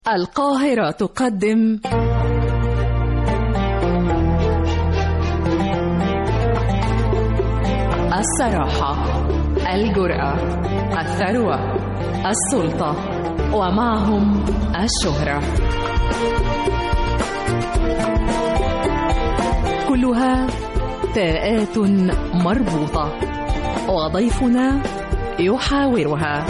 القاهرة تقدم الصراحة الجرأة الثروة السلطة ومعهم الشهرة كلها تاءات مربوطة وضيفنا يحاورها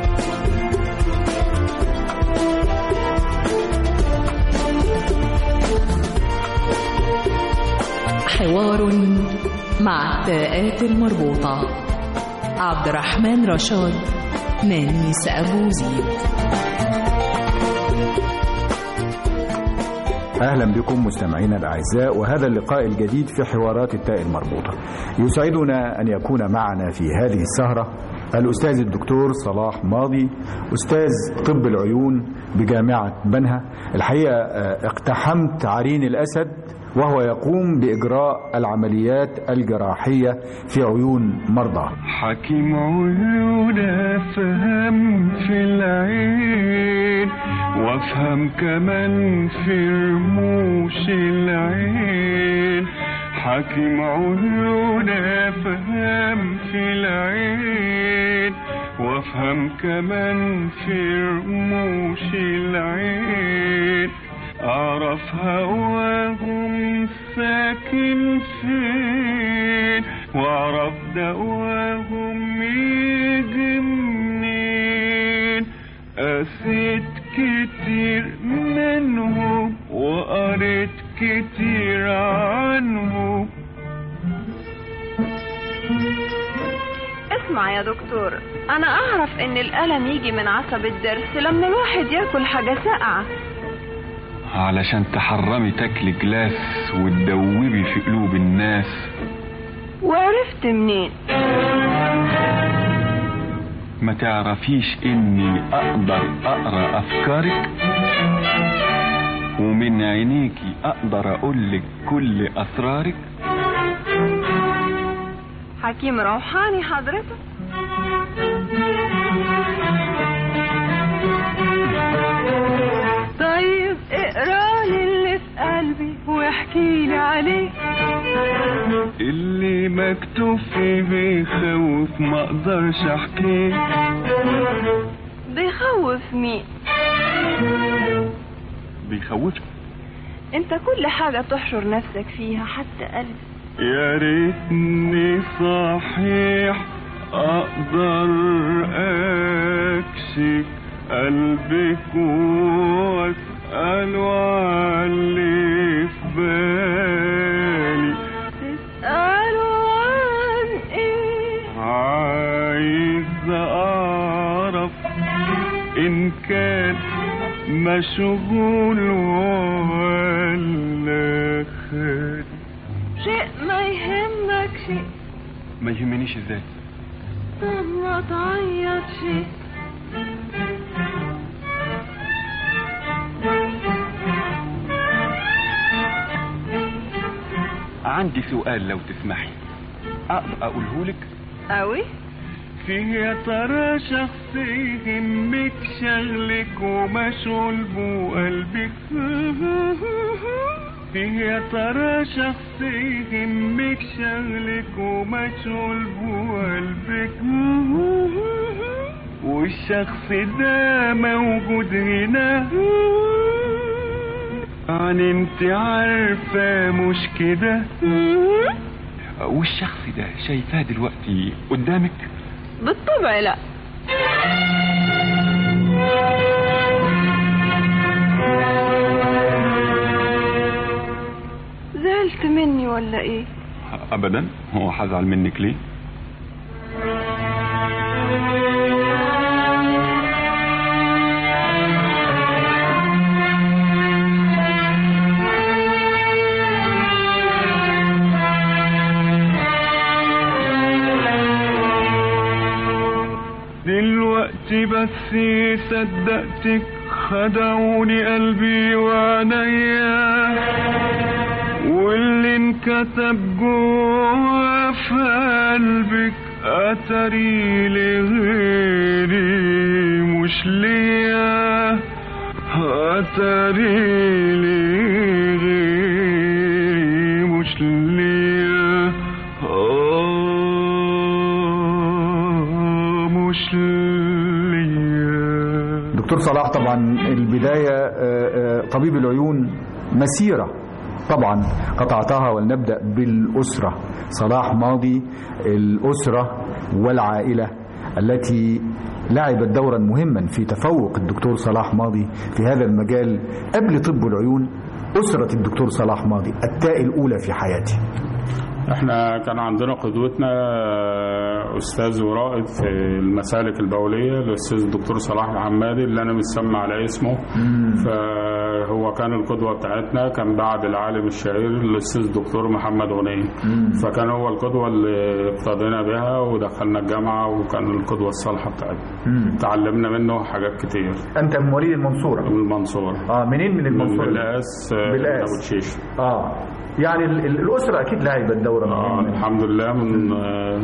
حوار مع التاءات المربوطة عبد الرحمن رشاد نانيس أبو زيد أهلا بكم مستمعينا الأعزاء وهذا اللقاء الجديد في حوارات التاء المربوطة يسعدنا أن يكون معنا في هذه السهرة الأستاذ الدكتور صلاح ماضي أستاذ طب العيون بجامعة بنها الحقيقة اقتحمت عرين الأسد وهو يقوم بإجراء العمليات الجراحية في عيون مرضى حكيم عيون أفهم في العين وافهم كمان في رموش العين حكيم عيون أفهم في العين وافهم كمان في رموش العين أعرف هواهم ساكن فين وأعرف دواهم يجي منين قسيت كتير منهم وقريت كتير عنهم اسمع يا دكتور انا اعرف ان الالم يجي من عصب الضرس لما الواحد ياكل حاجه ساقعه علشان تحرمي تاكلي جلاس وتدوبي في قلوب الناس وعرفت منين ما تعرفيش اني اقدر اقرا افكارك ومن عينيكي اقدر اقولك كل اسرارك حكيم روحاني حضرتك طيب اقرا لي اللي في قلبي واحكي لي عليه اللي مكتوب فيه بيخوف ما اقدرش احكيه بيخوف مين بيخوفك انت كل حاجه تحشر نفسك فيها حتى قلبي يا ريتني صحيح اقدر اكشف قلبك واساله عن اللي في بالي تسألوا عن ايه عايز اعرف ان كان مشغول ولا خالي شيء ما يهمك شيء ما يهمنيش ازاي طب ما تعيط شيء عندي سؤال لو تسمحي اقدر اقوله لك قوي فيه يا ترى شخص يهمك شغلك ومشغول بقلبك فيه يا ترى شخص يهمك شغلك ومشغول بقلبك والشخص ده موجود هنا يعني انت عارفة مش كده والشخص ده شايفاه دلوقتي قدامك بالطبع لا زعلت مني ولا ايه ابدا هو هزعل منك ليه دلوقتي بس صدقتك خدعوني قلبي وعينيا واللي انكتب جوا في قلبك أتري لغيري مش ليا أتاري لي غيري مش ليا آه مش ليا دكتور صلاح طبعا البداية آه، آه، طبيب العيون مسيرة طبعا قطعتها ولنبدأ بالأسرة صلاح ماضي الأسرة والعائلة التي لعبت دورا مهما في تفوق الدكتور صلاح ماضي في هذا المجال قبل طب العيون أسرة الدكتور صلاح ماضي التاء الأولى في حياتي احنا كان عندنا قدوتنا آه، استاذ ورائد في المسالك البوليه الاستاذ الدكتور صلاح الحمادي اللي انا مسمى على اسمه فهو كان القدوه بتاعتنا كان بعد العالم الشهير الاستاذ الدكتور محمد غنيم فكان هو القدوه اللي اقتدينا بها ودخلنا الجامعه وكان القدوه الصالحه بتاعتنا تعلمنا منه حاجات كتير أنت من مواليد المنصورة من المنصورة آه منين من من المنصورة؟ بالقاس آه، بالقاس. من أبو تشيش آه يعني ال- ال- الأسرة أكيد لعبت دورا آه مهما الحمد لله من آه،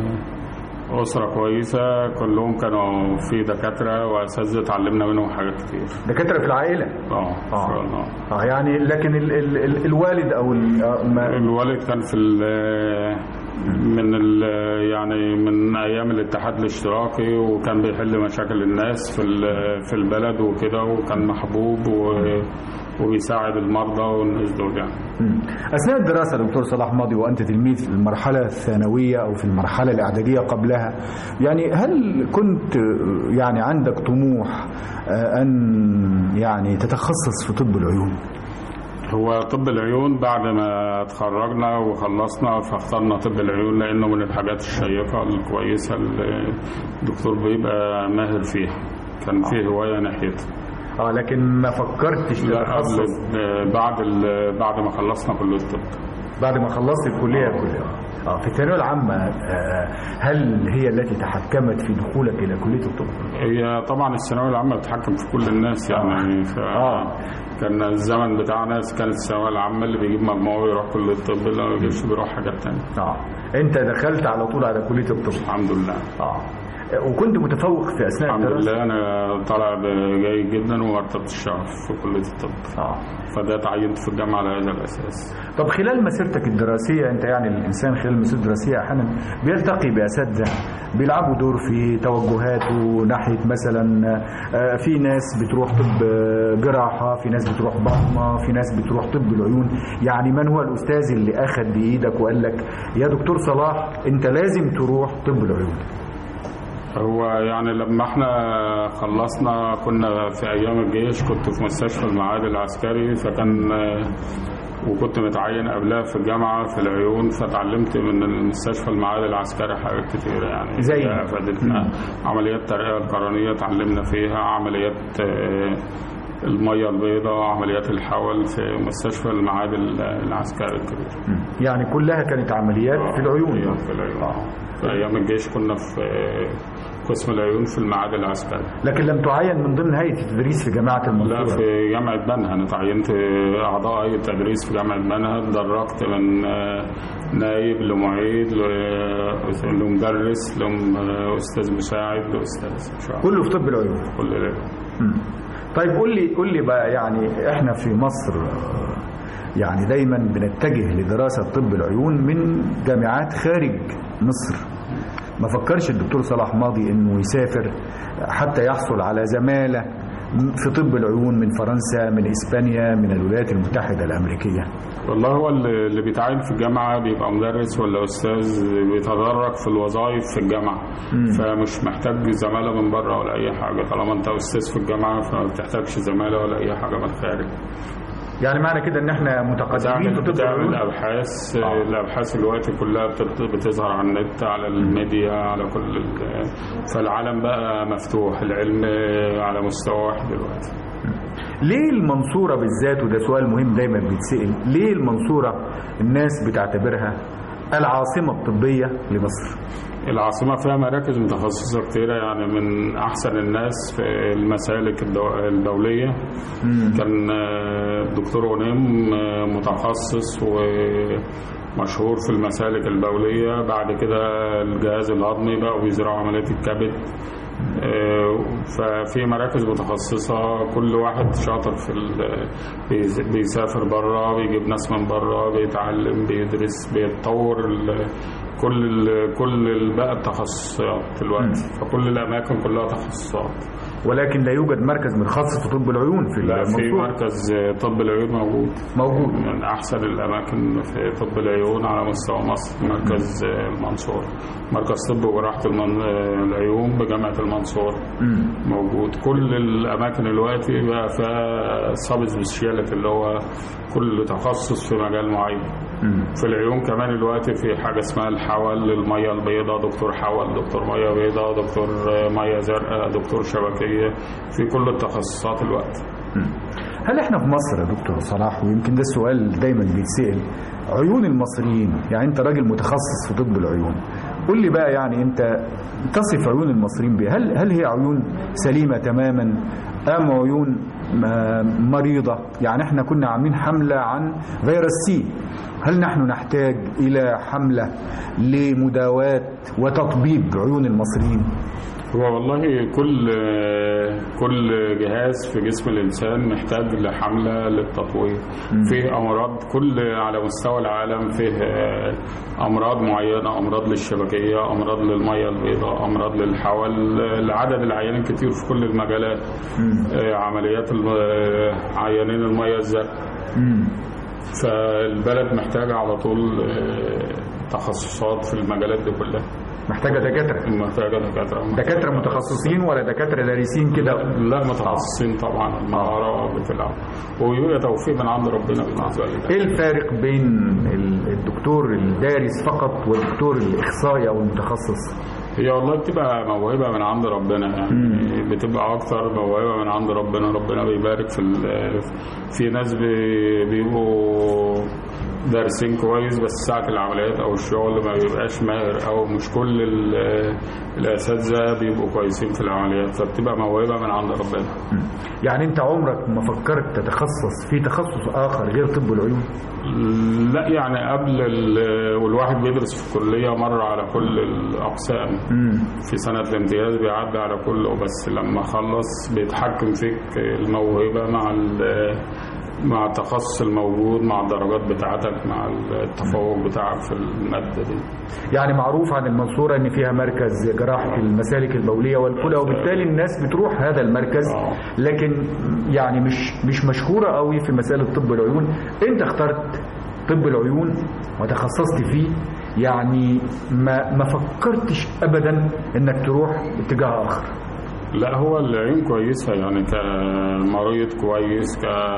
أسرة كويسة كلهم كانوا في دكاترة وأساتذة اتعلمنا منهم حاجات كتير دكاترة في العائلة اه آه. آه. اه يعني لكن ال ال ال الوالد او ال آه، ما الوالد كان في ال- من ال يعني من ايام الاتحاد الاشتراكي وكان بيحل مشاكل الناس في ال- في البلد وكده وكان محبوب و- وبيساعد المرضى والناس دول يعني مم. اثناء الدراسه دكتور صلاح ماضي وانت تلميذ في المرحله الثانويه او في المرحله الاعداديه قبلها يعني هل كنت آه، يعني عندك طموح آه، ان يعني تتخصص في طب العيون هو طب العيون بعد ما اتخرجنا وخلصنا فاخترنا طب العيون لانه من الحاجات الشيقه الكويسه اللي الدكتور بيبقى ماهر فيها كان فيه هوايه ناحيتها اه لكن ما فكرتش لا تتخصص قبل بعد ال- بعد ما خلصنا كليه الطب بعد ما خلصت الكليه كلها اه في الثانويه العامه آه، هل هي التي تحكمت في دخولك الى كليه الطب هي طبعا الثانويه العامه بتحكم في كل الناس يعني ف... آه. كان الزمن بتاعنا كانت الثانويه العامه اللي بيجيب مجموعه ويروح كليه الطب اللي ما بيجيبش بيروح حاجات تانية اه انت دخلت على طول على كليه الطب الحمد لله اه وكنت متفوق في اثناء الحمد الدراسه لله انا طالع جيد جدا ومرتبة الشرف في كليه الطب اه فده تعينت في الجامعه على هذا الاساس طب خلال مسيرتك الدراسية أنت يعني الإنسان خلال مسيرته الدراسية أحيانا بيلتقي بأساتذة بيلعبوا دور في توجهاته ناحية مثلا آه، في ناس بتروح طب آه، جراحة في ناس بتروح بطنة في ناس بتروح طب العيون يعني من هو الأستاذ اللي أخذ بإيدك وقال لك يا دكتور صلاح أنت لازم تروح طب العيون هو يعني لما احنا خلصنا كنا في ايام الجيش كنت في مستشفى المعاد العسكري فكان وكنت متعين قبلها في الجامعة في العيون فتعلمت من المستشفى المعاد العسكري حاجات كتيرة يعني زي؟ هي افادتنا عمليات الترقية القرنية اتعلمنا فيها عمليات آه، المية البيضاء عمليات الحول في مستشفى المعاد العسكري الكبير يعني كلها كانت عمليات في العيون أيوة، في العيون في ايام الجيش كنا في قسم العيون في المعاد العسكري لكن لم تعين من ضمن هيئة التدريس في جامعة لا المنصورة في جامعة بنها أنا تعينت أعضاء هيئة تدريس في جامعة بنها اتدرجت من آه، نايب لمعيد ل- لمدرس لأستاذ مساعد لأستاذ إن شاء الله كله في طب العيون كل ده مم. طيب قول لي قول لي بقى يعني احنا في مصر آه، يعني دايما بنتجه لدراسة طب العيون من جامعات خارج مصر ما فكرش الدكتور صلاح ماضي انه يسافر حتى يحصل على زمالة في طب العيون من فرنسا من اسبانيا من الولايات المتحدة الامريكية والله هو اللي اللي بيتعين في الجامعة بيبقى مدرس ولا أستاذ بيتدرج في الوظائف في الجامعة فمش محتاج زمالة من بره ولا أي حاجة طالما أنت أستاذ في الجامعة فما بتحتاجش زمالة ولا أي حاجة من الخارج يعني معنى كده ان احنا متقدمين في بتعمل طب بتعمل العيون ابحاث آه. الابحاث دلوقتي كلها بتت- بتظهر على النت على الميديا على كل ال- فالعالم بقى مفتوح العلم على مستوى واحد دلوقتي ليه المنصورة بالذات وده سؤال مهم دايما بيتسأل ليه المنصورة الناس بتعتبرها العاصمة الطبية لمصر العاصمة فيها مراكز متخصصة كتيرة يعني من أحسن الناس في المسالك الدو- الدولية كان آه، الدكتور غنيم آه، متخصص ومشهور في المسالك البولية بعد كده الجهاز الهضمي بقوا بيزرعوا عملية الكبد آه، ففي مراكز متخصصة كل واحد شاطر في ال- بيز- بيسافر بره بيجيب ناس من بره بيتعلم بيدرس بيتطور ال- كل ال- كل ال- بقى التخصصات دلوقتي فكل الأماكن كلها تخصصات ولكن لا يوجد مركز متخصص في طب العيون في لا في المنصورة مركز طب العيون موجود موجود من أحسن الأماكن في طب العيون على مستوى مصر مركز المنصورة مركز طب وجراحة المن... العيون بجامعة المنصورة مم. موجود كل الأماكن دلوقتي بقى فيها سب سبيشاليتي اللي هو كل تخصص في مجال معين مم. في العيون كمان دلوقتي في حاجة اسمها الحول للمية البيضاء دكتور حول دكتور مية بيضاء دكتور مية زرقاء دكتور شبكية في كل التخصصات الوقت هل احنا في مصر يا دكتور صلاح ويمكن ده السؤال دايما بيتسأل عيون المصريين يعني انت راجل متخصص في طب العيون قول لي بقى يعني انت تصف عيون المصريين بيه هل هل هي عيون سليمة تماما ام عيون م- مريضة يعني احنا كنا عاملين حملة عن فيروس سي هل نحن نحتاج الى حملة لمداواة وتطبيب عيون المصريين هو والله كل كل جهاز في جسم الانسان محتاج لحمله للتطوير في امراض كل على مستوى العالم فيه امراض معينه امراض للشبكيه امراض للميه البيضاء امراض للحول العدد العيانين كتير في كل المجالات آه، عمليات الم- عيانين الميه الزرقاء مم. فالبلد محتاجه على طول آه، تخصصات في المجالات دي كلها محتاجة دكاترة محتاجه دكاتره دكاترة متخصصين ولا دكاترة دارسين كده لا متخصصين طبعا المهارة بتلعب ويبقى توفيق من عند ربنا بالنسبة لي ايه الفارق بين ال- الدكتور الدارس فقط والدكتور الاخصائي او المتخصص هي والله بتبقى موهبة من عند ربنا يعني بتبقى أكتر موهبة من عند ربنا ربنا بيبارك في ال- في ناس بي- بيبقوا دارسين كويس بس ساعة العمليات أو الشغل ما بيبقاش ماهر أو مش كل ال- الأساتذة بيبقوا كويسين في العمليات فبتبقى موهبة من عند ربنا يعني انت عمرك ما فكرت تتخصص في تخصص اخر غير طب العيون لا يعني قبل ال- والواحد بيدرس في الكلية مرة على كل الأقسام في سنة الامتياز بيعدي على كله بس لما خلص بيتحكم فيك الموهبة مع ال- مع التخصص الموجود مع الدرجات بتاعتك مع التفوق بتاعك في المادة دي يعني معروف عن المنصورة ان فيها مركز جراحة المسالك البولية والكلى وبالتالي الناس بتروح هذا المركز آه. لكن يعني مش مش مشهورة قوي في مسألة طب العيون انت اخترت طب العيون وتخصصت فيه يعني ما ما فكرتش ابدا انك تروح اتجاه اخر لا هو العين كويسة يعني كمريض كويس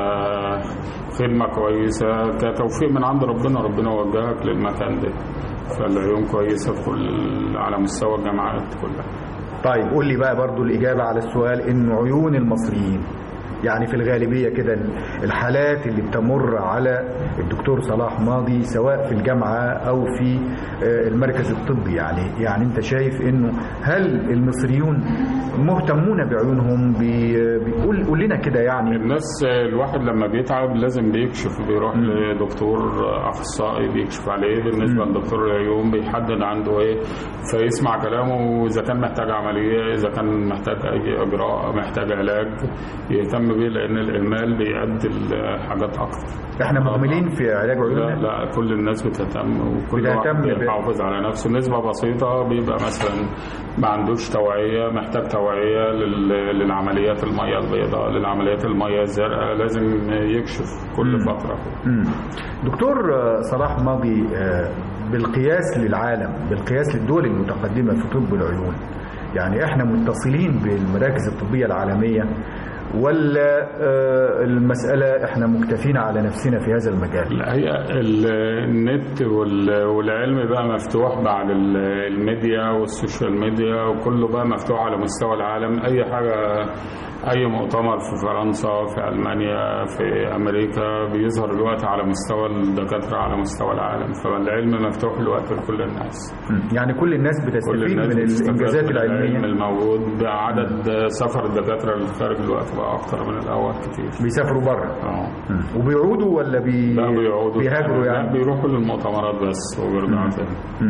كخدمة كويسة كتوفيق من عند ربنا ربنا وجهك للمكان ده فالعيون كويسة في كل على مستوى الجامعات كلها طيب قول لي بقى برضو الإجابة على السؤال إن عيون المصريين يعني في الغالبية كده الحالات اللي بتمر على الدكتور صلاح ماضي سواء في الجامعة أو في آه، المركز الطبي يعني يعني أنت شايف إنه هل المصريون مهتمون بعيونهم بي- بيقول قول لنا كده يعني الناس الواحد لما بيتعب لازم بيكشف بيروح لدكتور اخصائي بيكشف عليه بالنسبه لدكتور العيون بيحدد عنده ايه فيسمع كلامه اذا كان محتاج عمليه اذا كان محتاج اي اجراء محتاج علاج يهتم بيه لان المال بيؤدي لحاجات اكتر إحنا مهملين في علاج لا عيوننا لا كل الناس بتهتم وكل بتهتم واحد ب- بيحافظ على نفسه نسبة بسيطة بيبقى مثلا ما عندوش توعية محتاج توعية لل- للعمليات المية البيضاء للعمليات المية الزرقاء لازم يكشف كل فترة مم. دكتور آه، صلاح ماضي آه، بالقياس للعالم بالقياس للدول المتقدمة في طب العيون يعني احنا متصلين بالمراكز الطبية العالمية ولا آه، المسألة احنا مكتفين على نفسنا في هذا المجال لا هي ال- النت وال- والعلم بقى مفتوح بعد ال- الميديا والسوشيال ميديا وكله بقى مفتوح على مستوى العالم اي حاجه اي مؤتمر في فرنسا في المانيا في امريكا بيظهر دلوقتي على مستوى الدكاتره على مستوى العالم فالعلم مفتوح دلوقتي لكل الناس مم. يعني كل الناس كل بتستفيد الناس من بتستفاد الانجازات من العلم العلمية الموجود بقى عدد سفر الدكاتره للخارج دلوقتي بقى اكتر من الاول كتير بيسافروا بره اه وبيعودوا ولا بي... لا بيقعدوا بيهاجروا لا يعني بيروحوا للمؤتمرات بس وبيرجعوا تاني مم.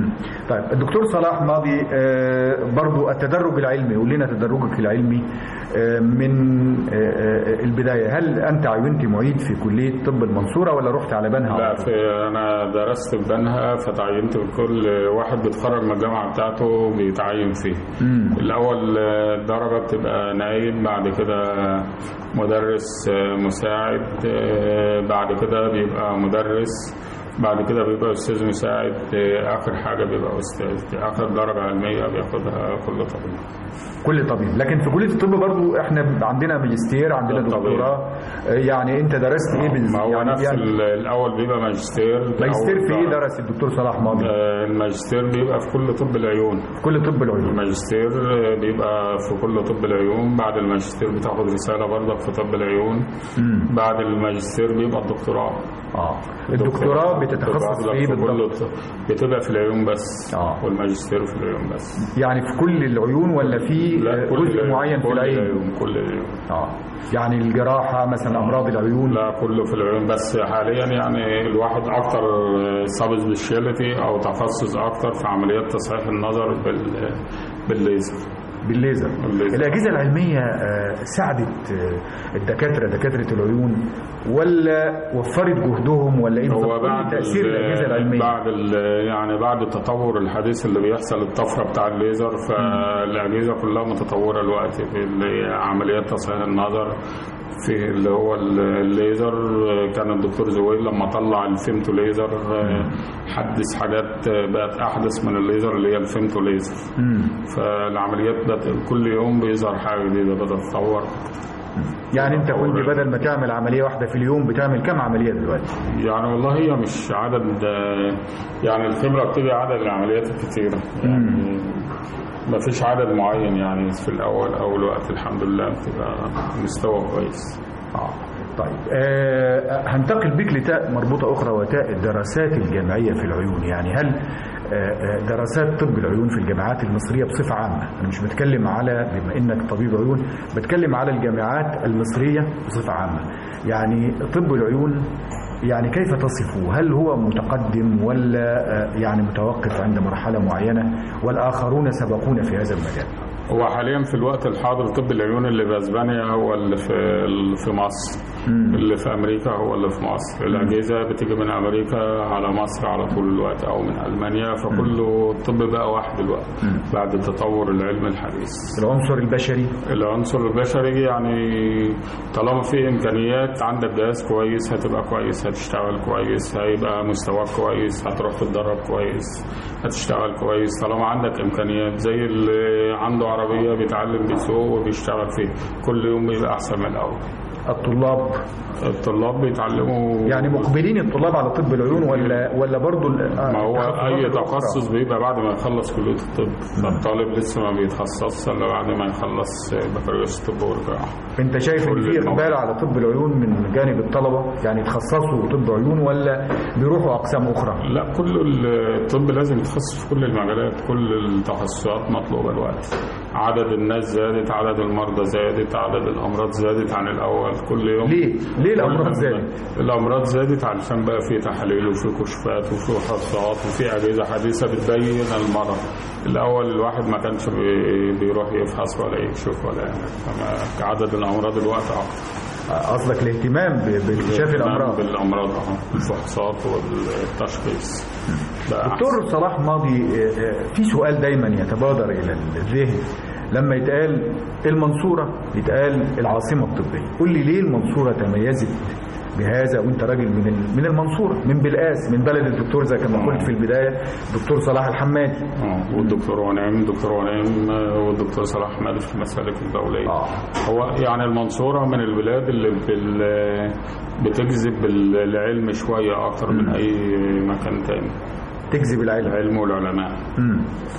طيب الدكتور صلاح ماضي آه، برضو التدرج العلمي قول لنا تدرجك العلمي آه، من آه، آه، البدايه هل انت عينت معيد في كليه طب المنصوره ولا رحت على بنها لا على طول؟ في انا درست في بنها فتعينت في كل واحد بيتخرج من الجامعه بتاعته بيتعين فيه الاول آه، درجه بتبقى نايب بعد كده مدرس آه، مساعد آه، بعد كده بيبقى مدرس بعد كده بيبقى استاذ مساعد آه، اخر حاجه بيبقى استاذ اخر درجه علميه بياخدها كل طبيب كل طبيب لكن في كليه الطب برضو احنا عندنا ماجستير عندنا طبيعي. دكتوراه آه، يعني انت درست ايه ما هو يعني, نفس يعني ال- الاول بيبقى ماجستير ماجستير أول في ايه درجة. درس الدكتور صلاح ماضي آه، الماجستير بيبقى في كل طب العيون في كل طب العيون الماجستير بيبقى في كل طب العيون بعد الماجستير بتاخد رسالة برضك في طب العيون بعد الماجستير بيبقى الدكتوراه اه الدكتوراه بتتخصص في ايه في كل بالضبط ط- بتبقى في العيون بس آه. والماجستير في العيون بس يعني في كل العيون ولا في آه، كل جزء معين في كل العين العيون كل العيون اه يعني الجراحه مثلا امراض العيون لا كله في العيون بس حاليا يعني الواحد اكتر سب سبيشاليتي او تخصص اكتر في عمليات تصحيح النظر بال بالليزر بالليزر بالليزر. الاجهزه العلميه آه، ساعدت آه، الدكاتره دكاتره العيون ولا وفرت جهدهم ولا ايه هو بالظبط؟ قول لي بعد تاثير ال- الاجهزه العلميه بعد ال- يعني بعد التطور الحديث اللي بيحصل الطفره بتاع الليزر فالاجهزه كلها متطوره الوقت في ال- عمليات تصحيح النظر في اللي هو ال- الليزر كان الدكتور زويل لما طلع الفيمتو ليزر حدث حاجات بقت احدث من الليزر اللي هي الفيمتو ليزر فالعمليات بقت كل يوم بيظهر حاجه جديده بتتطور يعني انت كنت بدل ما تعمل عمليه واحده في اليوم بتعمل كم عمليه دلوقتي يعني والله هي مش عدد يعني الخبرة بتبقى عدد العمليات الكتيرة يعني ما فيش عدد معين يعني في الأول أول وقت الحمد لله بتبقى مستوى كويس اه طيب آه هنتقل بك لتاء مربوطة أخرى وتاء الدراسات الجامعية في العيون يعني هل آه، آه، دراسات طب العيون في الجامعات المصرية بصفة عامة أنا مش بتكلم على بما إنك طبيب عيون بتكلم على الجامعات المصرية بصفة عامة يعني طب العيون يعني كيف تصفه هل هو متقدم ولا آه، يعني متوقف عند مرحلة معينة والآخرون سبقونا في هذا المجال هو حاليا في الوقت الحاضر طب العيون اللي في اسبانيا هو اللي في في مصر اللي في امريكا هو اللي في مصر الاجهزه بتيجي من امريكا على مصر على طول الوقت او من المانيا فكله الطب بقى واحد الوقت بعد تطور العلم الحديث العنصر البشري العنصر البشري يعني طالما في امكانيات عندك جهاز كويس هتبقى كويس هتشتغل كويس هيبقى مستواك كويس هتروح تتدرب كويس هتشتغل كويس طالما عندك امكانيات زي اللي عنده عربيه بيتعلم بيسوق وبيشتغل فيه كل يوم بيبقى احسن من الاول الطلاب الطلاب بيتعلموا يعني مقبلين الطلاب على طب العيون ولا ولا برضه ما هو اي تخصص بيبقى بعد ما يخلص كليه الطب فالطالب لسه ما بيتخصصش الا بعد ما يخلص بكالوريوس الطب والجراحه انت شايف ان كل في المواد. اقبال على طب العيون من جانب الطلبه يعني يتخصصوا طب عيون ولا بيروحوا اقسام اخرى لا كل الطب لازم يتخصص في كل المجالات كل التخصصات مطلوبه الوقت عدد الناس زادت عدد المرضى زادت عدد الامراض زادت عن الاول كل يوم ليه ليه الامراض كل- زادت الامراض زادت علشان بقى في تحاليل وفي كشوفات وفي فحوصات وفي اجهزه حديثه بتبين المرض الاول الواحد ما كانش بي- بيروح يفحص ولا يكشف ولا يعمل فما عدد الامراض الوقت اكتر قصدك الاهتمام ب- باكتشاف الامراض بالامراض اه الفحوصات والتشخيص بقى دكتور صلاح ماضي آه، آه، في سؤال دايما يتبادر الى الذهن لما يتقال المنصوره يتقال العاصمه الطبيه قول لي ليه المنصوره تميزت بهذا وانت راجل من ال- من المنصوره من بلقاس من بلد الدكتور زي كما قلت في البدايه دكتور صلاح الحمادي آه، والدكتور ونعيم الدكتور ونعيم آه، والدكتور صلاح احمد في المسالك الدوليه آه. هو يعني المنصوره من البلاد اللي بال- بتجذب ال- العلم شويه اكتر من اي مكان تاني تجذب العلم العلم والعلماء مم.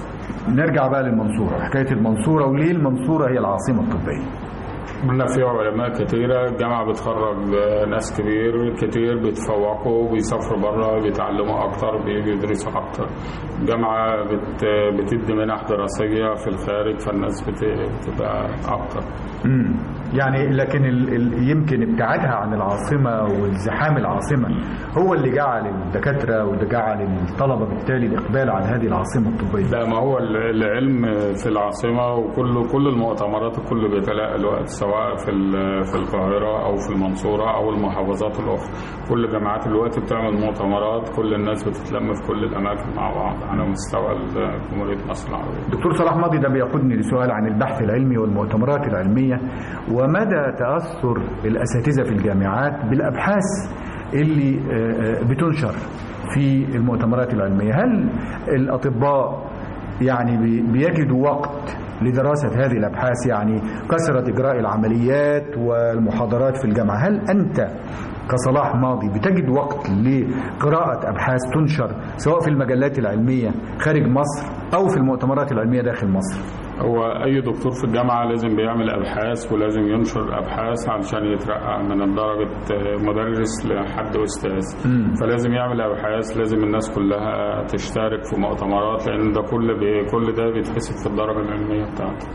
نرجع بقى للمنصورة حكاية المنصورة وليه المنصورة هي العاصمة الطبية قلنا فيها علماء كتيرة الجامعة بتخرج ناس كبير كتير بيتفوقوا بيسافروا بره بيتعلموا أكتر بيجوا يدرسوا أكتر الجامعة بت بتدي منح دراسية في الخارج فالناس بت- بتبقى أكتر مم. يعني لكن ال ال يمكن ابتعادها عن العاصمة والزحام العاصمة هو اللي جعل الدكاترة واللي جعل الطلبة بالتالي الإقبال على هذه العاصمة الطبية لا ما هو ال- العلم في العاصمة وكل كل المؤتمرات الكل بيتلاقى الوقت سواء في ال- في القاهرة أو في المنصورة أو المحافظات الأخرى كل جامعات الوقت بتعمل مؤتمرات كل الناس بتتلم في كل الأماكن مع بعض على مستوى ال- جمهورية مصر العربية دكتور صلاح ماضي ده بيقودني لسؤال عن البحث العلمي والمؤتمرات العلمية ومدى تأثر الأساتذة في الجامعات بالأبحاث اللي آه، آه، بتنشر في المؤتمرات العلمية هل الأطباء يعني بي- بيجدوا وقت لدراسة هذه الأبحاث يعني كثرة إجراء العمليات والمحاضرات في الجامعة هل أنت كصلاح ماضي بتجد وقت لقراءة أبحاث تنشر سواء في المجلات العلمية خارج مصر أو في المؤتمرات العلمية داخل مصر هو أي دكتور في الجامعة لازم بيعمل أبحاث ولازم ينشر أبحاث علشان يترقى من درجة مدرس لحد أستاذ فلازم يعمل أبحاث لازم الناس كلها تشترك في مؤتمرات لأن ده كل بي كل ده بيتحسب في الدرجة العلمية بتاعته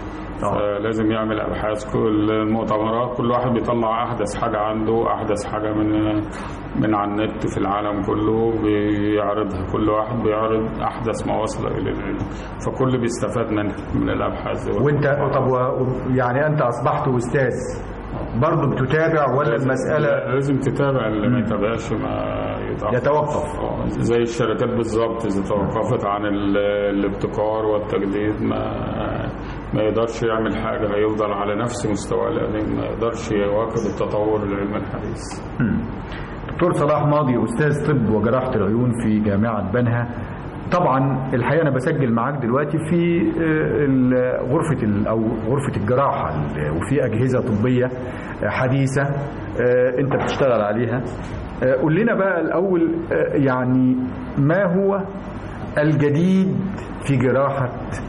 فلازم يعمل ابحاث كل المؤتمرات كل واحد بيطلع احدث حاجه عنده احدث حاجه من من على النت في العالم كله بيعرضها كل واحد بيعرض احدث ما وصل الى العلم فكل بيستفاد منها من الابحاث دي وانت طب و- يعني انت اصبحت استاذ برضه بتتابع ولا المساله لازم تتابع اللي ما يتابعش ما يتوقف يتوقف. آه، زي الشركات بالظبط اذا توقفت عن ال- الابتكار والتجديد ما ما يقدرش يعمل حاجه هيفضل على نفس مستوى القديم ما يقدرش يواكب التطور العلمي الحديث دكتور صلاح ماضي استاذ طب وجراحه العيون في جامعه بنها طبعا الحقيقه انا بسجل معاك دلوقتي في آه، ال- غرفه ال- او غرفه الجراحه ال- وفي اجهزه طبيه آه، حديثه آه، انت بتشتغل عليها آه، قول لنا بقى الاول آه، يعني ما هو الجديد في جراحه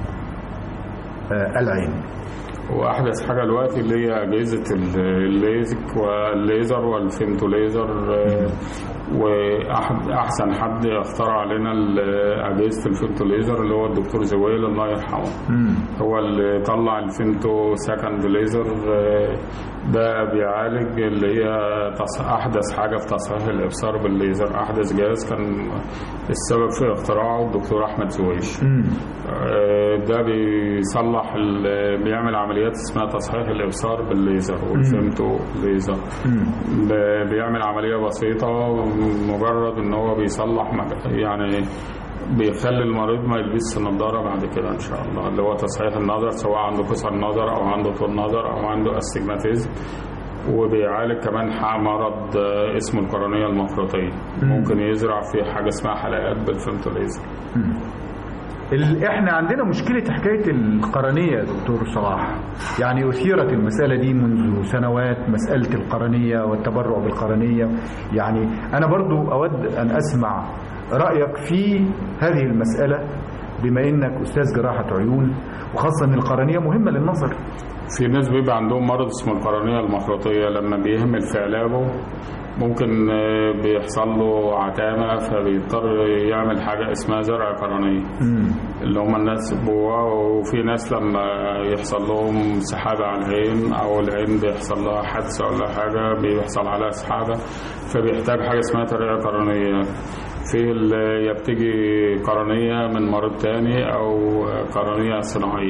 آه، العين واحدث حاجه دلوقتي اللي هي اجهزه ال- الليزك والليزر والفيمتو ليزر آه، واحد احسن حد اخترع لنا ال- اجهزه الفيمتو ليزر اللي هو الدكتور زويل الله يرحمه هو اللي طلع الفيمتو سكند ليزر آه، ده بيعالج اللي هي تص- احدث حاجه في تصحيح الابصار بالليزر احدث جهاز كان السبب في اختراعه الدكتور احمد زويش آه، ده بيصلح ال- بيعمل عمليات اسمها تصحيح الابصار بالليزر والفيمتو ليزر ب- بيعمل عمليه بسيطه مجرد ان هو بيصلح مك- يعني بيخلي المريض ما يلبسش نظاره بعد كده ان شاء الله اللي هو تصحيح النظر سواء عنده قصر نظر او عنده طول نظر او عنده استجماتيزم وبيعالج كمان ح- مرض آه، اسمه القرنيه المفرطيه ممكن يزرع فيه حاجه اسمها حلقات بالفيمتو ليزر ال- احنا عندنا مشكلة حكاية القرنية يا دكتور صلاح يعني أثيرت المسألة دي منذ سنوات مسألة القرنية والتبرع بالقرنية يعني أنا برضو أود أن أسمع رأيك في هذه المسألة بما إنك أستاذ جراحة عيون وخاصة أن القرنية مهمة للنظر في ناس بيبقى عندهم مرض اسمه القرنية المخرطية لما بيهمل في علاجه ممكن آه، بيحصل له عتامة فبيضطر يعمل حاجة اسمها زرع قرنية اللي هم الناس جواه وفي ناس لما يحصل لهم سحابة على العين أو العين بيحصل لها حادثة ولا حاجة بيحصل عليها سحابة فبيحتاج حاجة اسمها ترقية قرنية في ال- يا بتيجي قرنية من مريض تاني أو قرنية صناعية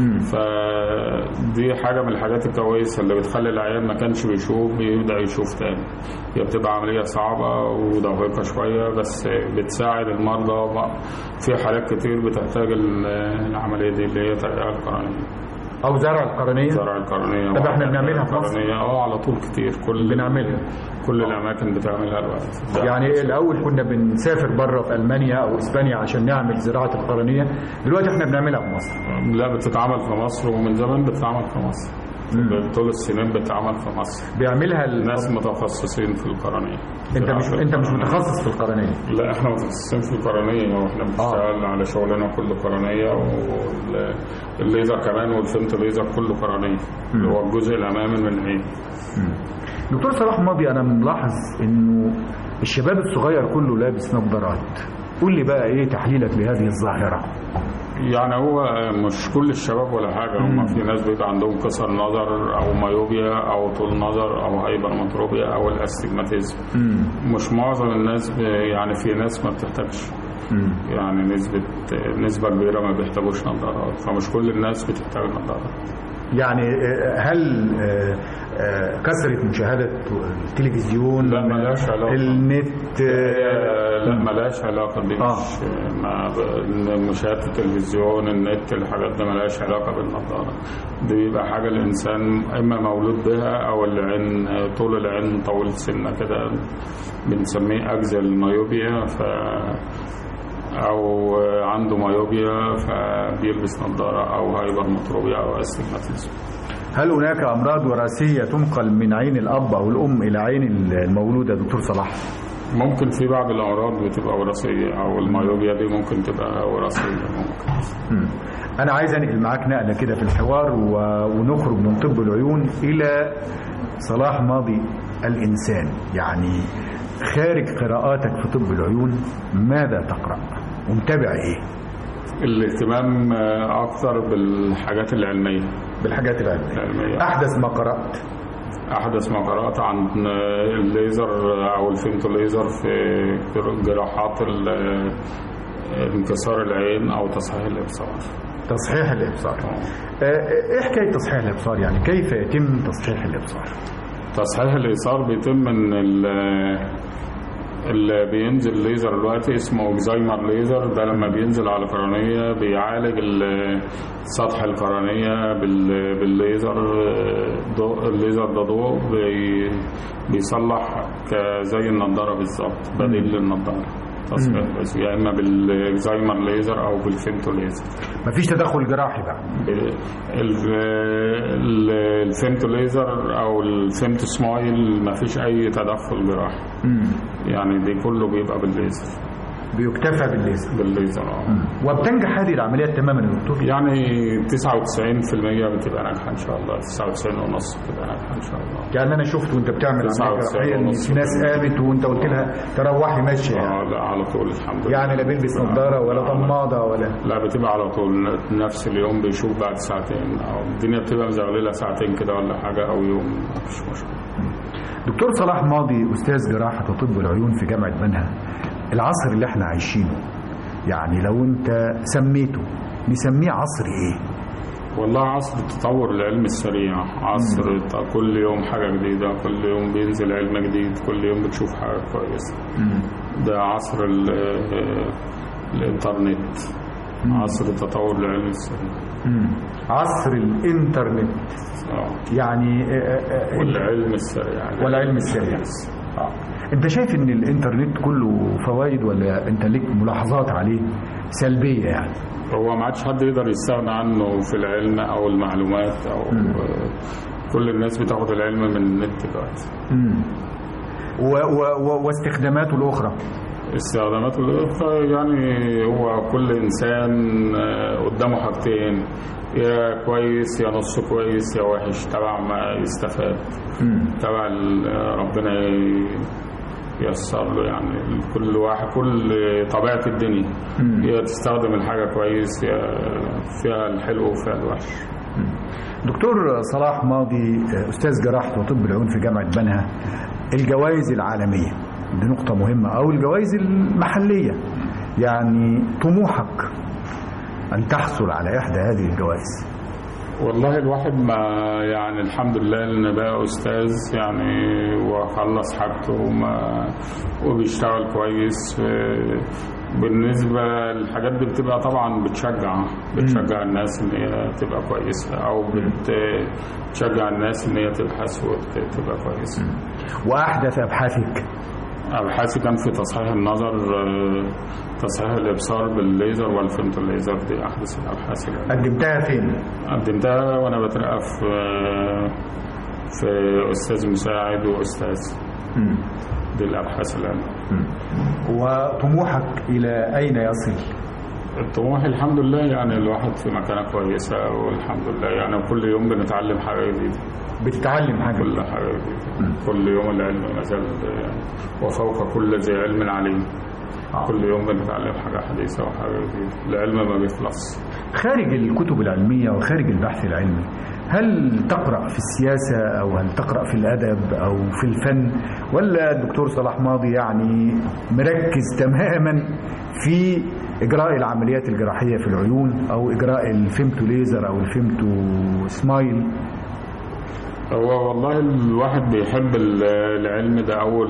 فدي حاجة من الحاجات الكويسة اللي بتخلي العيان ما كانش بيشوف بيبدأ يشوف تاني هي بتبقى عملية صعبة ودقيقة شوية بس بتساعد المرضى بقى. في حالات كتير بتحتاج ال- العملية دي اللي هي ترقية القرنية أو زرع القرنية زرع القرنية طب احنا بنعملها في مصر؟ القرنية اه على طول كتير كل بنعملها. كل الأماكن بتعملها الوقت يعني الأول كنا بنسافر بره في ألمانيا أو إسبانيا عشان نعمل زراعة القرنية دلوقتي احنا بنعملها في مصر لا بتتعمل في مصر ومن زمان بتتعمل في مصر طول السنين بتتعمل في مصر بيعملها ال- ناس متخصصين في القرنية انت مش زراعة انت مش القرنية. متخصص في القرنية لا احنا متخصصين في القرنية واحنا بنشتغل على شغلنا كله قرنية والليزر كمان والفيمتو ليزر كله قرنية اللي هو الجزء الأمامي من العين دكتور صلاح ماضي انا ملاحظ انه الشباب الصغير كله لابس نظارات قول لي بقى ايه تحليلك لهذه الظاهرة يعني هو مش كل الشباب ولا حاجة هم في ناس بيبقى عندهم قصر نظر أو مايوبيا أو طول نظر أو هايبرمتروبيا أو الاستجماتيزم مش معظم الناس ب- يعني في ناس ما بتحتاجش يعني نسبة نسبة كبيرة ما بيحتاجوش نظارات فمش كل الناس بتحتاج نظارات يعني آه، هل آه، آه، كثرة مشاهدة التلفزيون لا، ملهاش علاقة. النت آه، لا ملهاش علاقة دي آه. مش ما ب- مشاهدة التلفزيون النت الحاجات دي ملهاش علاقة بالنظارة دي بيبقى حاجة الإنسان إما مولود بها أو العين طول العين طول سنة كده بنسميه أجزاء المايوبيا ف أو عنده مايوبيا فبيلبس نظارة أو هايبرمتروبيا أو استجماتيزم هل هناك أمراض وراثية تنقل من عين الأب أو الأم إلى عين المولود يا دكتور صلاح؟ ممكن في بعض الأمراض بتبقى وراثية أو المايوبيا دي ممكن تبقى وراثية ممكن مم. أنا عايز أنقل معاك نقلة كده في الحوار و... ونخرج من طب العيون إلى صلاح ماضي الإنسان يعني خارج قراءاتك في طب العيون ماذا تقرأ ومتابع إيه الاهتمام آه، أكثر بالحاجات العلمية بالحاجات العلمية العلمية أحدث ما قرأت أحدث ما قرأت عن الليزر أو الفيمتو ليزر في جراحات ال- انكسار العين أو تصحيح الإبصار تصحيح الإبصار آه، إيه حكاية تصحيح الإبصار يعني كيف يتم تصحيح الإبصار تصحيح الإيصال بيتم إن ال- اللي بينزل ليزر دلوقتي اسمه اكزايمر ليزر ده لما بينزل على القرنية بيعالج ال- سطح القرنية بال- بالليزر ضوء الليزر ده ضوء بي- بيصلح ك- زي النضارة بالظبط بديل للنضارة تصحيح بس يا اما بالاكزايمر ليزر او بالفيمتو ليزر مفيش تدخل جراحي بقى ال- ال- الفيمتو ليزر او الفيمتو سمايل ما فيش اي تدخل جراحي يعني دي كله بيبقى بالليزر بيكتفى بالليزر بالليزر اه وبتنجح هذه العمليات تماما يا دكتور يعني 99% بتبقى ناجحه ان شاء الله 99 ونص بتبقى ناجحه ان شاء الله يعني انا شفت وانت بتعمل عمليه 99 جراحيه ان ونص. في ناس قامت وانت قلت لها تروحي ماشيه يعني. اه لا على طول الحمد لله يعني لا بيلبس نظاره ولا ضماده ولا لا بتبقى على طول نفس اليوم بيشوف بعد ساعتين او الدنيا بتبقى مزغلله ساعتين كده ولا حاجه او يوم مفيش مشكله دكتور صلاح ماضي استاذ جراحه وطب العيون في جامعه بنها العصر اللي احنا عايشينه يعني لو انت سميته نسميه عصر ايه والله عصر التطور العلمي السريع عصر ت- كل يوم حاجة جديدة كل يوم بينزل علم جديد كل يوم بتشوف حاجة كويسة ده عصر ال- آه، الإنترنت عصر التطور العلمي السريع عصر الانترنت آه. يعني آه، آه، آه، والعلم السريع والعلم السريع آه. انت شايف ان الانترنت كله فوائد ولا انت ليك ملاحظات عليه سلبيه يعني هو ما عادش حد يقدر يستغنى عنه في العلم أو المعلومات أو آه، كل الناس بتاخد العلم من النت دلوقتي و و و واستخداماته الاخرى استخداماته الأخرى يعني هو كل إنسان آه، قدامه حاجتين يا كويس يا نص كويس يا وحش تبع ما يستفاد تبع ال- ربنا ي- ييسر له يعني كل واحد كل طبيعة الدنيا يا تستخدم الحاجة كويس يا فيها الحلو وفيها الوحش دكتور صلاح ماضي استاذ جراحه وطب العيون في جامعه بنها الجوائز العالميه دي نقطه مهمه او الجوائز المحليه يعني طموحك ان تحصل على احدى هذه الجوائز والله الواحد ما يعني الحمد لله ان بقى استاذ يعني وخلص حاجته وما وبيشتغل كويس آه، بالنسبة للحاجات دي بتبقى طبعا بتشجع بتشجع الناس ان هي تبقى كويسة او بت- بتشجع الناس ان هي تبحث وتبقى كويسة واحدث ابحاثك ابحاثي كان في تصحيح النظر آه، تصحيح الابصار بالليزر والفيمتو الليزر دي احدث الابحاث اللي قدمتها فين قدمتها وانا بترقى في في استاذ مساعد واستاذ دي الابحاث العلميه وطموحك الى اين يصل الطموح الحمد لله يعني الواحد في مكانه كويسه والحمد لله يعني كل يوم بنتعلم حاجه جديده بتتعلم حاجه كل حاجه جديده كل يوم العلم ما زال يعني وفوق كل ذي علم عليم كل يوم بنتعلم حاجة حديثة وحاجة جديدة العلم ما بيخلص خارج الكتب العلمية وخارج البحث العلمي هل تقرأ في السياسة أو هل تقرأ في الأدب أو في الفن ولا الدكتور صلاح ماضي يعني مركز تماما في إجراء العمليات الجراحية في العيون أو إجراء الفيمتو ليزر أو الفيمتو سمايل هو والله الواحد بيحب ال- العلم ده أول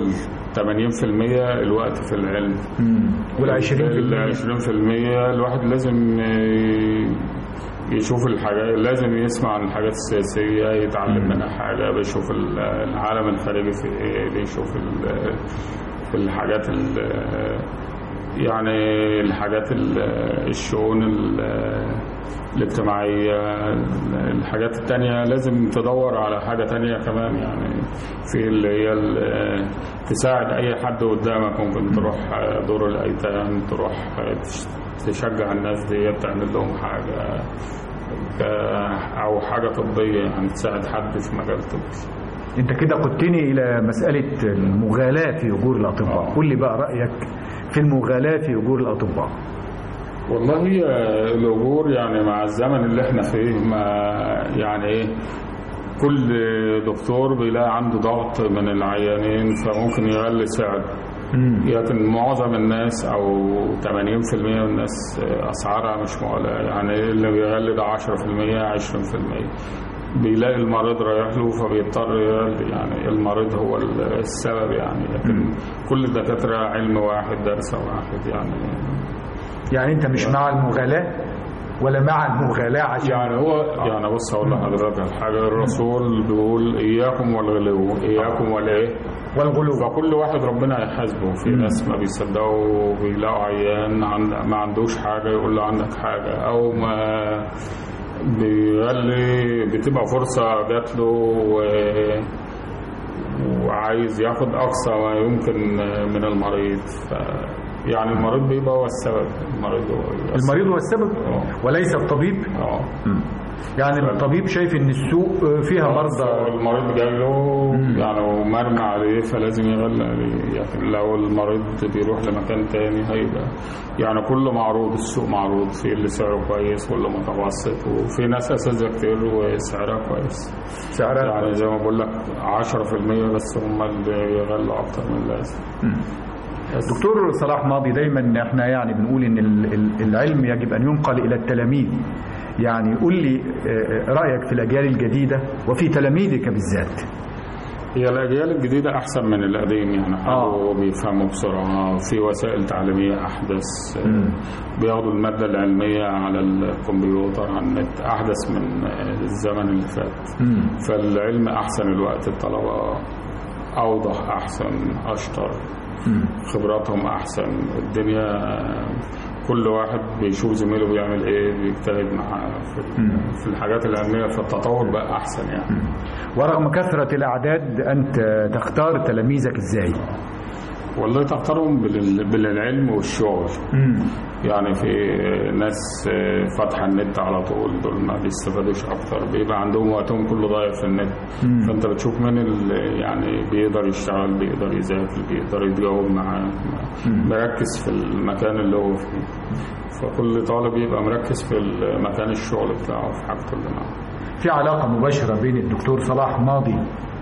80% الوقت في العلم والعشرين في ال المية 20% الواحد لازم ي- يشوف الحاجات لازم يسمع عن الحاجات السياسية يتعلم منها حاجة بيشوف ال- العالم الخارجي في ايه بيشوف ال- الحاجات ال- يعني الحاجات ال- الشؤون ال- الاجتماعية الحاجات التانية لازم تدور على حاجة تانية كمان يعني في اللي هي ال- تساعد أي حد قدامك ممكن تروح دور الأيتام تروح تش- تشجع الناس دي تعمل لهم حاجة ك- أو حاجة طبية يعني تساعد حد في مجال طبي أنت كده قدتني إلى مسألة المغالاة في أجور الأطباء قل لي بقى رأيك في المغالاة في أجور الأطباء والله هي الأجور يعني مع الزمن اللي احنا فيه ما يعني ايه كل دكتور بيلاقي عنده ضغط من العيانين فممكن يغلي سعر لكن معظم الناس او 80% من الناس اسعارها مش مغلاة يعني اللي بيغلي ده 10% 20% بيلاقي المريض رايح له فبيضطر يغلي يعني المريض هو السبب يعني لكن كل الدكاترة علم واحد درس واحد يعني يعني أنت مش مع المغالاة ولا مع المغالاة عشان يعني هو يعني بص اقول لحضرتك حاجه الرسول بيقول اياكم والغلو اياكم والايه والغلو فكل واحد ربنا يحاسبه في ناس ما بيصدقوا بيلاقوا عيان عند ما عندوش حاجه يقول له عندك حاجه او ما بيغلي بتبقى فرصه جات له و وعايز ياخد اقصى ما يمكن من المريض ف يعني المريض بيبقى هو السبب المريض هو بيبقى السبب. المريض هو السبب آه. وليس الطبيب اه يعني الطبيب شايف ان السوق فيها مرضى المريض جاي له يعني ومرمى عليه فلازم يغلى عليه لكن لو المريض بيروح لمكان تاني هيبقى يعني كله معروض السوق معروض في اللي سعره كويس واللي متوسط وفي ناس اساتذه كتير وسعرها كويس سعرها يعني زي ما بقول لك 10% بس هم اللي بيغلوا اكتر من اللازم دكتور صلاح ماضي دايما احنا يعني بنقول ان ال- ال- العلم يجب ان ينقل الى التلاميذ يعني قول لي آه، رايك في الاجيال الجديده وفي تلاميذك بالذات هي الأجيال الجديدة أحسن من القديم يعني حاولوا بيفهموا بسرعة في وسائل تعليمية أحدث بياخدوا المادة العلمية على الكمبيوتر على النت أحدث من الزمن اللي فات فالعلم أحسن الوقت الطلبة أوضح أحسن أشطر خبراتهم أحسن الدنيا كل واحد بيشوف زميله بيعمل ايه بيجتهد معاه في, في الحاجات العلميه فالتطور بقى احسن يعني ورغم كثره الاعداد انت تختار تلاميذك ازاي والله تختارهم بال- بالعلم والشغل يعني في ناس فاتحه النت على طول دول ما بيستفادوش اكتر بيبقى عندهم وقتهم كله ضايع في النت فانت بتشوف مين اللي يعني بيقدر يشتغل بيقدر يذاكر بيقدر يتجاوب معاه مركز في المكان اللي هو فيه فكل طالب يبقى مركز في مكان الشغل بتاعه في حاجته اللي معاه في علاقه مباشره بين الدكتور صلاح ماضي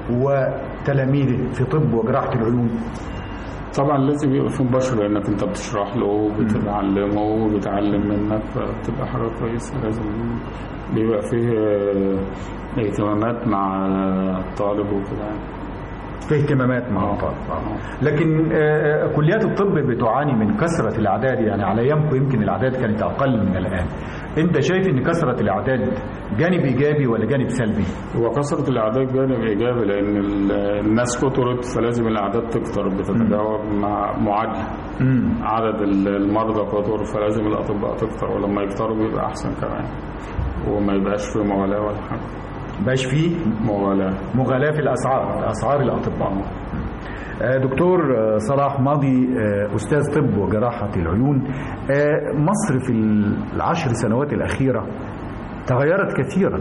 وتلاميذه في طب وجراحه العيون طبعا لازم يبقى في مباشر لانك انت بتشرح له وبتتعلمه وبيتعلم منك فبتبقى حاجه كويسه لازم بيبقى فيه آه، اهتمامات مع الطالب وكده يعني. في اهتمامات مع الطالب آه. لكن آه، آه، كليات الطب بتعاني من كثره الاعداد يعني على ايامكم يمكن الاعداد كانت اقل من الان انت شايف ان كثره الاعداد جانب ايجابي ولا جانب سلبي وكثرة الأعداد جانب إيجابي لأن ال- الناس كترت فلازم الأعداد تكتر بتتجاوب مع معادلة عدد ال- المرضى كتر فلازم الأطباء تكتر ولما يكتروا بيبقى أحسن كمان وما يبقاش في مغالاة ولا حاجة باش فيه مغالاة مغالاة في الأسعار في أسعار الأطباء آه، دكتور آه، صلاح ماضي آه، أستاذ طب وجراحة العيون آه، مصر في العشر سنوات الأخيرة تغيرت كثيرا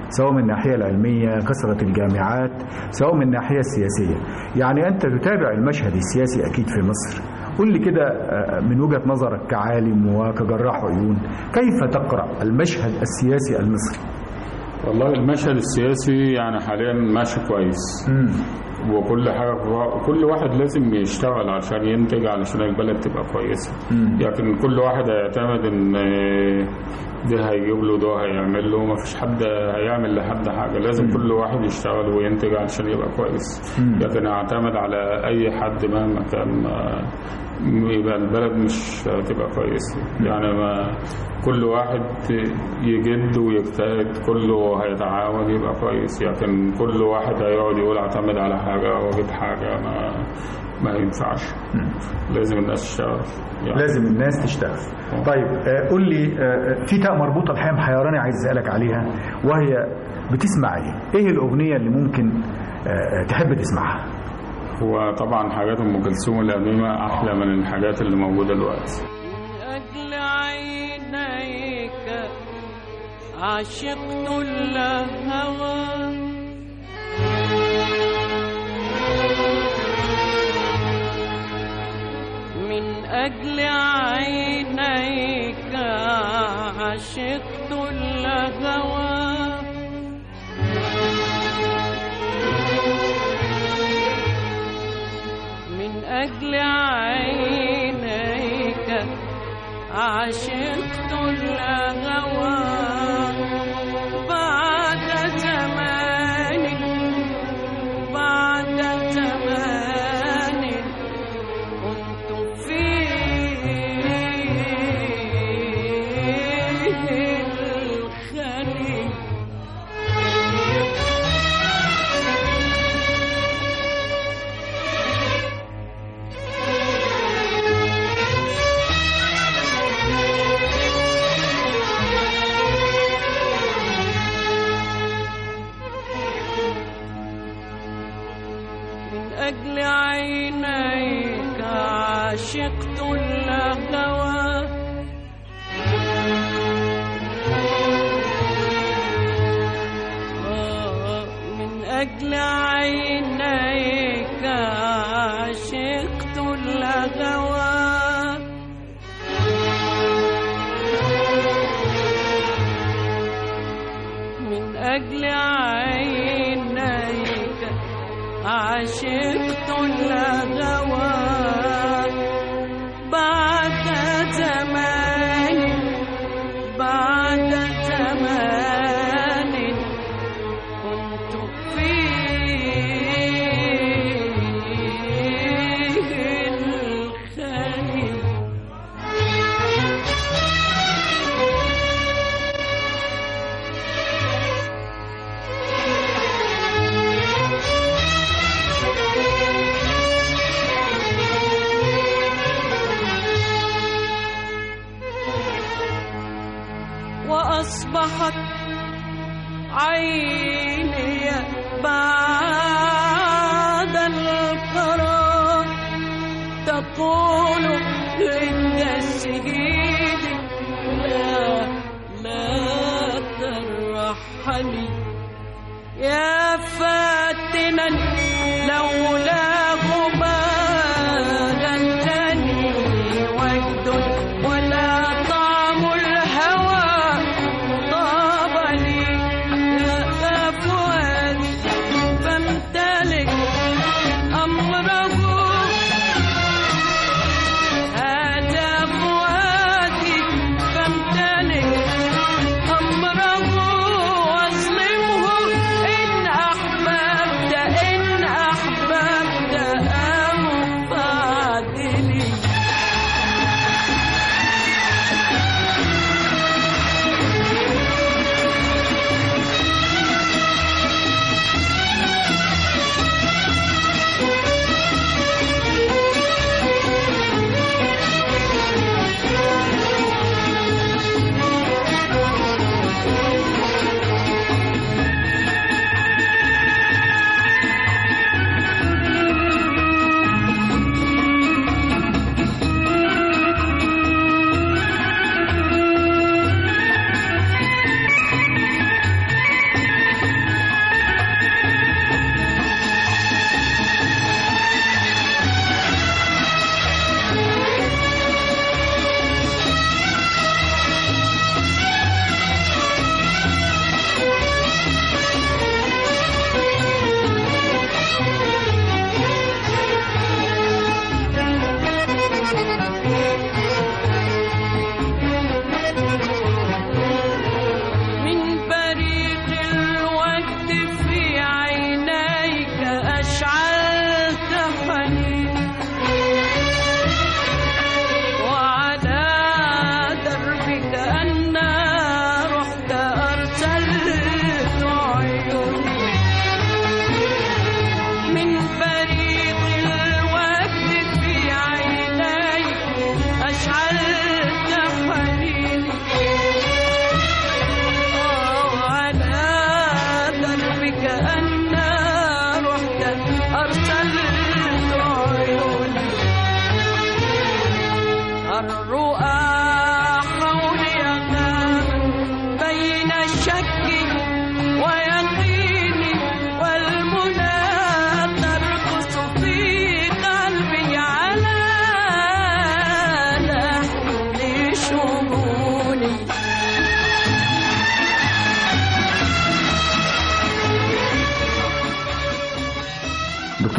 سواء من الناحية العلمية كثرة الجامعات سواء من الناحية السياسية يعني أنت تتابع المشهد السياسي أكيد في مصر قل لي كده آه، من وجهة نظرك كعالم وكجراح عيون كيف تقرأ المشهد السياسي المصري والله المشهد السياسي يعني حاليا ماشي كويس وكل حاجه كل واحد لازم يشتغل عشان ينتج علشان البلد تبقى كويسه لكن كل واحد هيعتمد ان ده هيجيب له ده هيعمل له ما فيش حد هيعمل لحد حاجه لازم كل واحد يشتغل وينتج علشان يبقى كويس لكن اعتمد على اي حد مهما كان ما- يبقى البلد مش هتبقى كويسه يعني ما كل واحد يجد ويجتهد كله هيتعاون يبقى كويس لكن كل واحد هيقعد يقول اعتمد على حاجه واجيب حاجه ما ما ينفعش لازم الناس تشتغل يعني لازم الناس تشتغل طيب آه، قول لي آه، في تاء مربوطة الحقيقة محيراني عايز أسألك عليها وهي بتسمع إيه؟ إيه الأغنية اللي ممكن آه، تحب تسمعها؟ هو طبعا حاجات ام كلثوم القديمه احلى من الحاجات اللي موجوده دلوقتي أجل عينيك عشقت الهوى من أجل عينيك عشقت الهوى من أجل عينيك عشقت الهوى بعد زمان بعد زمان كنت فيه الخليل من أجل عينيك عشقت الهوى آه، من أجل عينيك عشقت الهوى من أجل عينيك عشقت الهوى بعد زمان بعد زمان كنت فيه الخليل وأصبحت عيني بعد القرار تقول للتسهيد لا لا ترحلي يا فاتنا لولاه ما غلتني وجد ولا طعم الهوى طاب لي يا فؤادي فامتلك أمره هذا فؤادي فامتلك أمره واظلمه إن أحببت إن أحببت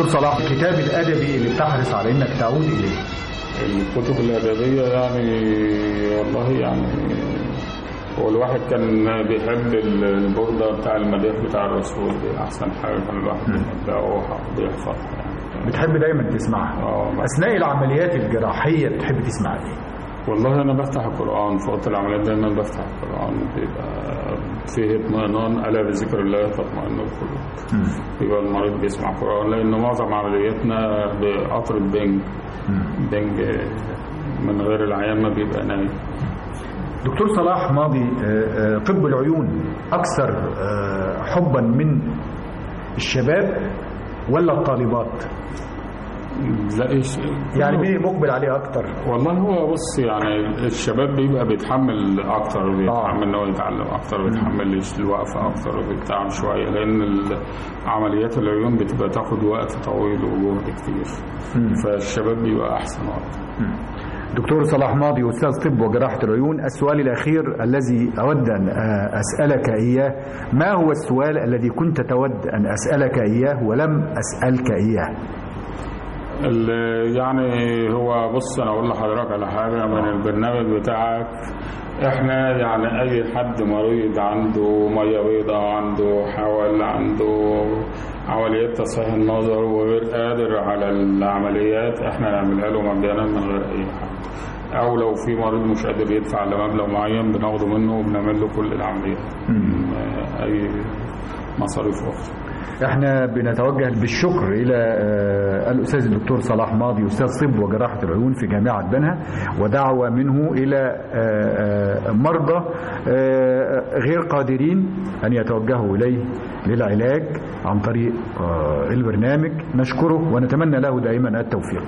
صلاح الكتاب الادبي اللي بتحرص على انك تعود اليه الكتب الأدبية يعني والله يعني هو الواحد كان بيحب ال- البردة بتاع المديح بتاع الرسول دي أحسن حاجة كان الواحد بيحبها وبيحفظها يعني بتحب دايما تسمعها اه بس- اثناء العمليات الجراحيه بتحب تسمع ايه والله أنا بفتح القرآن في وقت العمليات دايما بفتح القرآن بيبقى فيه اطمئنان ألا بذكر الله تطمئن القلوب يبقى المريض بيسمع قرآن لأن معظم عملياتنا بقطر بنج بنج من غير العيان ما بيبقى نايم دكتور صلاح ماضي آه، آه، طب العيون اكثر آه، حبا من الشباب ولا الطالبات لا إيش يعني مين مقبل عليه اكتر والله هو بص يعني الشباب بيبقى بيتحمل اكتر بيتحمل ان هو يتعلم اكتر بيتحمل يش- الوقفه اكتر وبيتعب شويه لان ال- عمليات العيون بتبقى تاخد وقت طويل وجهد كتير فالشباب بيبقى احسن وقت دكتور صلاح ماضي استاذ طب وجراحه العيون السؤال الاخير الذي اود ان آه، اسالك اياه ما هو السؤال الذي كنت تود ان اسالك اياه ولم اسالك اياه ال- يعني هو بص انا اقول لحضرتك على حاجه من البرنامج بتاعك احنا يعني اي حد مريض عنده ميه بيضاء عنده حول عنده عمليات تصحيح النظر وغير قادر على العمليات احنا نعملها له مجانا من غير اي حاجه او لو في مريض مش قادر يدفع لمبلغ معين بناخده منه وبنعمل له كل العمليات من اي مصاريف اخرى احنا بنتوجه بالشكر الى آه، الاستاذ الدكتور صلاح ماضي استاذ طب وجراحه العيون في جامعه بنها ودعوه منه الى آه، آه، مرضى آه، غير قادرين ان يتوجهوا اليه للعلاج عن طريق آه، البرنامج نشكره ونتمنى له دائما التوفيق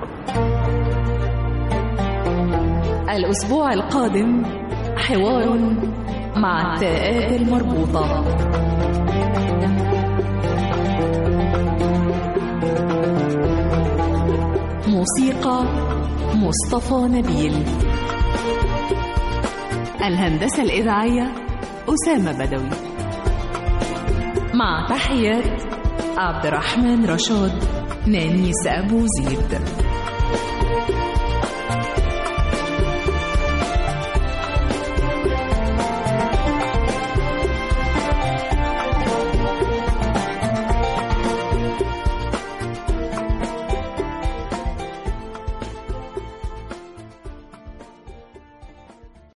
الأسبوع القادم حوار مع التاءات المربوطة موسيقى مصطفى نبيل الهندسة الإذاعية أسامة بدوي مع تحيات عبد الرحمن رشاد نانيس أبو زيد